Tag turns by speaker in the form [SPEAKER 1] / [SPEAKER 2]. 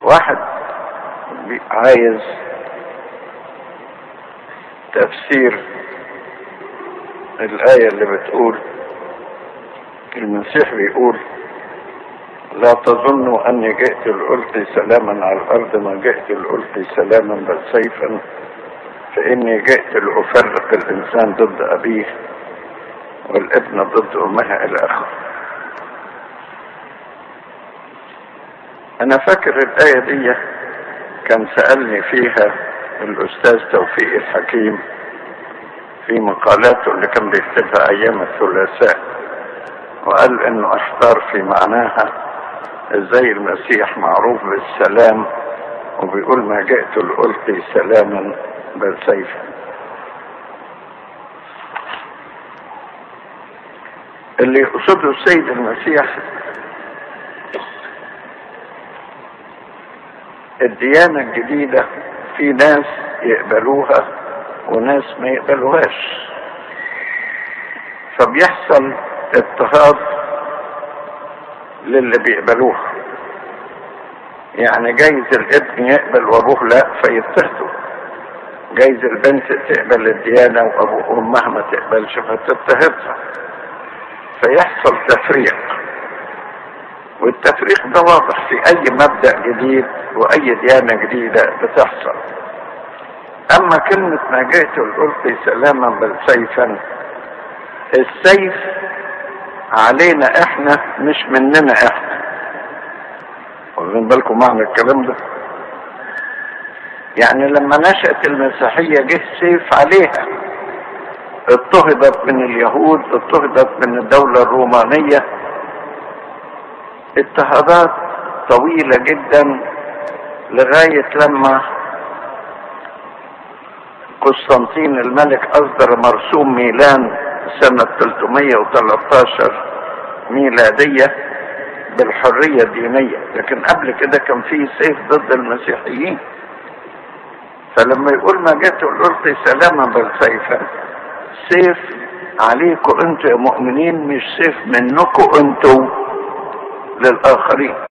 [SPEAKER 1] واحد عايز تفسير الآية اللي بتقول المسيح بيقول لا تظنوا أني جئت لألقي سلاما على الأرض ما جئت لألقي سلاما بل سيفا فإني جئت لأفرق الإنسان ضد أبيه والابن ضد أمها إلى آخره أنا فاكر الآية دي كان سألني فيها الأستاذ توفيق الحكيم في مقالاته اللي كان بيكتبها أيام الثلاثاء وقال إنه احتار في معناها إزاي المسيح معروف بالسلام وبيقول ما جئت لألقي سلاما بل سيفا اللي يقصده السيد المسيح الديانة الجديدة في ناس يقبلوها وناس ما يقبلوهاش فبيحصل اضطهاد للي بيقبلوها يعني جايز الابن يقبل وابوه لا فيضطهدوا جايز البنت تقبل الديانة وابوه وامها ما تقبلش فتضطهدها فيحصل تفريق والتفريق ده واضح في اي مبدأ جديد واي ديانة جديدة بتحصل اما كلمة ما جئت الالقي سلاما بل سيفا السيف علينا احنا مش مننا احنا واخدين بالكم معنى الكلام ده يعني لما نشأت المسيحية جه سيف عليها اضطهدت من اليهود اضطهدت من الدولة الرومانية اضطهادات طويلة جدا لغاية لما قسطنطين الملك أصدر مرسوم ميلان سنة 313 ميلادية بالحرية الدينية لكن قبل كده كان في سيف ضد المسيحيين فلما يقول ما جئت ألقي سلاما بل سيفا سيف عليكم انتوا يا مؤمنين مش سيف منكم انتوا للآخرين